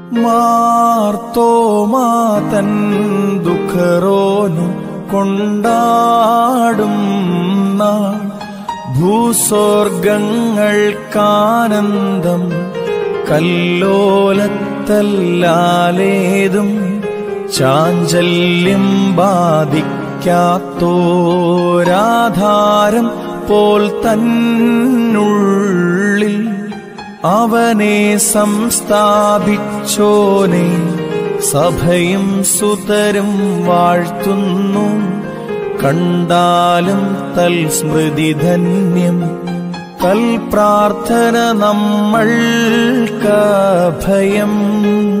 മാർത്തോമാതൻ ദുഃഖറോന് കൊണ്ടാടും നാൾ ഭൂസ്വർഗങ്ങൾക്കാനന്ദം കല്ലോലത്തല്ലാലേതും ചാഞ്ചല്യം ബാധിക്കാത്തോരാധാരം പോൽ തന്നുള്ളിൽ അവനെ സംസ്ഥാപിച്ചോനെ സഭയും സുതരും വാഴ്ത്തുന്നു കണ്ടാലും തൽസ്മൃതി ധന്യം തൽപ്രാർത്ഥന നമ്മൾക്ക് ഭയം